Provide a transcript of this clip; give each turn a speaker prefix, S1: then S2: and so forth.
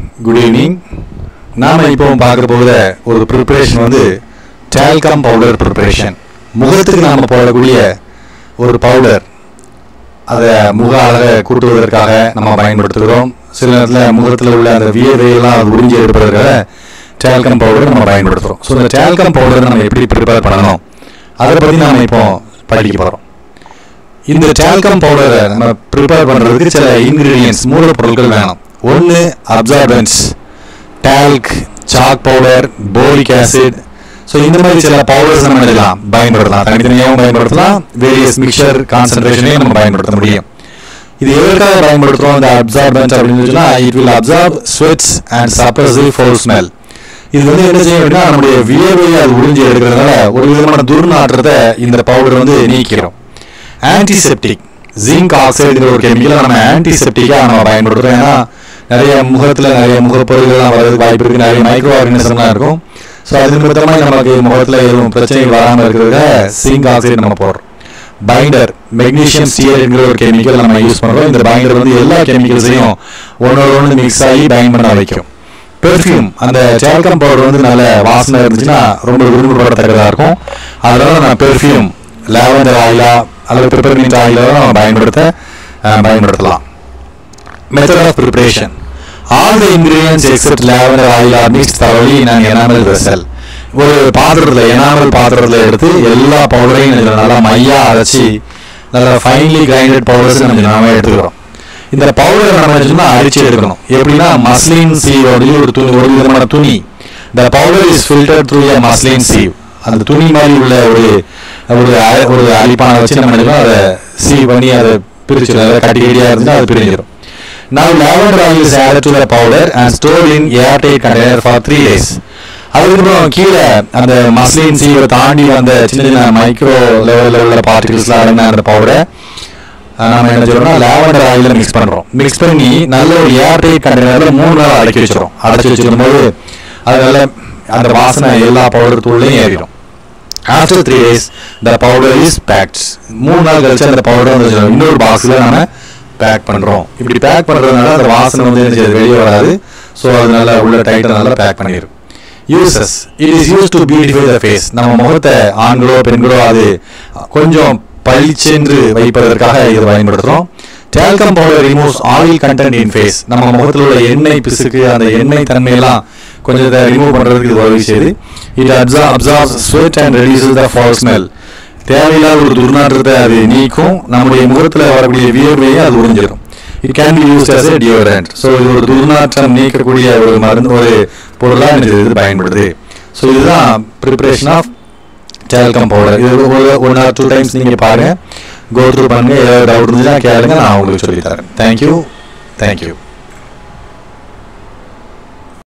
S1: Good evening நாம் இப்போ பார்க்க போகிற ஒரு ப்ரிப்பரேஷன் வந்து டால்கம் பவுடர் ப்ரிப்பரேஷன் முகத்துக்கு நாம் போடக்கூடிய ஒரு பவுடர் அதை முக அழகை கூட்டுவதற்காக நம்ம பயன்படுத்துகிறோம் சில நேரத்தில் முகத்தில் உள்ள அந்த வியர்வையெல்லாம் அது உறிஞ்சி எடுப்பதற்காக டால்கம் பவுடர் நம்ம பயன்படுத்துகிறோம் ஸோ இந்த டால்கம் பவுடர் நம்ம எப்படி ப்ரிப்பேர் பண்ணணும் அதை பற்றி நாம் இப்போ படிக்க போகிறோம் இந்த டால்கம் பவுடரை நம்ம ப்ரிப்பேர் பண்ணுறதுக்கு சில இன்க்ரீடியன்ஸ் மூலப்பொருட்கள் வேணும் ஒன்று absorbents talc chalk powder boric acid so இந்த மாதிரி சில பவுடர்ஸ் நம்ம எடுக்கலாம் பயன்படுத்தலாம் தனித்தனியாகவும் பயன்படுத்தலாம் வேரியஸ் மிக்சர் கான்சன்ட்ரேஷனையும் நம்ம பயன்படுத்த முடியும் இது எதற்காக பயன்படுத்துகிறோம் இந்த அப்சார்பன்ஸ் அப்படின்னு சொன்னா it will absorb sweats and suppressive foul smell இது வந்து என்ன செய்யும் அப்படின்னா நம்முடைய வியர்வையை அது உறிஞ்சி எடுக்கிறதுனால ஒரு விதமான துர்நாற்றத்தை இந்த பவுடர் வந்து நீக்கிறோம் ஆன்டிசெப்டிக் ஜிங்க் ஆக்சைடுங்கிற ஒரு கெமிக்கலை நம்ம ஆன்டிசெப்டிக்காக நம்ம பயன்படுத்துகிறோம் ஏன்னா நிறைய முகத்தில் நிறைய முகப்பொருள்கள்லாம் வரதுக்கு வாய்ப்பு இருக்குது நிறைய மைக்ரோ ஆர்கனிசம்லாம் இருக்கும் ஸோ அது நிமித்தமாக நமக்கு முகத்தில் எதுவும் பிரச்சனைகள் வராமல் இருக்கிறதுக்காக சிங்க் ஆக்சைடு நம்ம போடுறோம் பைண்டர் மெக்னீஷியம் ஸ்டியர்ங்கிற ஒரு கெமிக்கல் நம்ம யூஸ் பண்ணுறோம் இந்த பைண்டர் வந்து எல்லா கெமிக்கல்ஸையும் ஒன்னோட ஒன்று மிக்ஸ் ஆகி பைண்ட் பண்ண வைக்கும் பெர்ஃப்யூம் அந்த சேல்கம் பவுடர் வந்து நல்ல வாசனை இருந்துச்சுன்னா ரொம்ப விரும்பப்படத்தக்கதாக இருக்கும் அதனால நான் பெர்ஃப்யூம் லாவெண்டர் ஆயிலா அல்லது பெப்பர்மின்ட் ஆயிலோ நம்ம பயன்படுத்த அஹ், பயன்படுத்தலாம் method of preparation all the ingredients except lavender oil are mixed தவறி நான் எனாமல் வெசல் ஒரு பாத்திரத்தில் எனாமல் பாத்திரத்தில் எடுத்து எல்லா பவுடரையும் இதுல நல்லா மையா அரைச்சி நல்லா ஃபைன்லி கிரைண்டட் பவுடர்ஸ் நம்ம நாம எடுத்துக்கிறோம் இந்த பவுடரை நம்ம சும்மா அரிச்சு எடுக்கணும் எப்படின்னா மஸ்லின் சீவோடைய ஒரு துணி ஒரு விதமான துணி இந்த powder is filter through a muslin sieve அந்த துணி மாதிரி உள்ள ஒரு ஒரு அரை- ஒரு அரிப்பானை வச்சு நம்ம எடுக்கணும் அதை சீவ் பண்ணி அதை பிரிச்சிடும் அதை கட்டி கட்டியாக இருந்துச்சுன்னா அது பிரிஞ்சிடும் Now lavender oil is added to the powder and stored in airtight container for three days. அதுக்கப்புறம் கீழே அந்த மஸ்லின் சீவை தாண்டி அந்த சின்ன சின்ன மைக்ரோ லெவலில் உள்ள பார்ட்டிகல்ஸ்லாம் அடங்கின அந்த பவுடரை நம்ம என்ன செய்யறோம்னா லாவெண்டர் ஆயில மிக்ஸ் பண்றோம் மிக்ஸ் பண்ணி நல்ல ஒரு ஏர்டைட் கண்டெய்னர்ல மூணு நாள் அடக்கி வச்சிரும் அடைச்சி வச்சிருக்கும் போது அது நல்ல அந்த வாசனை எல்லா பவுடர் தூள்லையும் ஏறிடும் after three days the powder is packed மூணு நாள் கழிச்சு அந்த பவுடர் வந்து இன்னொரு பாக்ஸில் நம்ம பேக் பண்ணுறோம் இப்படி பேக் பண்ணுறதுனால அந்த வாசனை வந்து என்ன செய்யுது வெளியே வராது ஸோ அது நல்லா உள்ள டைட்டாக நல்லா பேக் பண்ணிடும் uses it is use to beautify the face நம்ம முகத்தை ஆண்களோ பெண்களோ அது கொஞ்சம் பளிச்சென்று வைப்பதற்காக இதை பயன்படுத்துகிறோம் talcum powder removes oil content in face நம்ம முகத்தில் உள்ள எண்ணெய் பிசுக்கு அந்த எண்ணெய் தன்மையெல்லாம் கொஞ்சம் இதை ரிமூவ் பண்ணுறதுக்கு இது உதவி செய்யுது it absor absorbs sweat and reduces the foul smell தேவையில்லாத ஒரு துர்நாற்றத்தை அது நீக்கும் நம்முடைய முகத்தில் வரக்கூடிய வியர்வையை அது உறிஞ்சிடும் it can be use as a deodorant so இது ஒரு துர்நாற்றம் நீக்கக்கூடிய ஒரு மருந்து ஒரு பொருளாக எனக்கு இது பயன்படுது ஸோ இதுதான் ப்ரிப்பரேஷன் ஆஃப் டால்கம் பவுடர் இது ஒரு ஒன் ஆர் டூ டைம்ஸ் நீங்கள் பாருங்க கோ த்ரூ பண்ணுங்க ஏதாவது டவுட் இருந்துச்சுன்னா கேளுங்க நான் உங்களுக்கு சொல்லித்தரேன் தேங்க்யூ தேங்க்யூ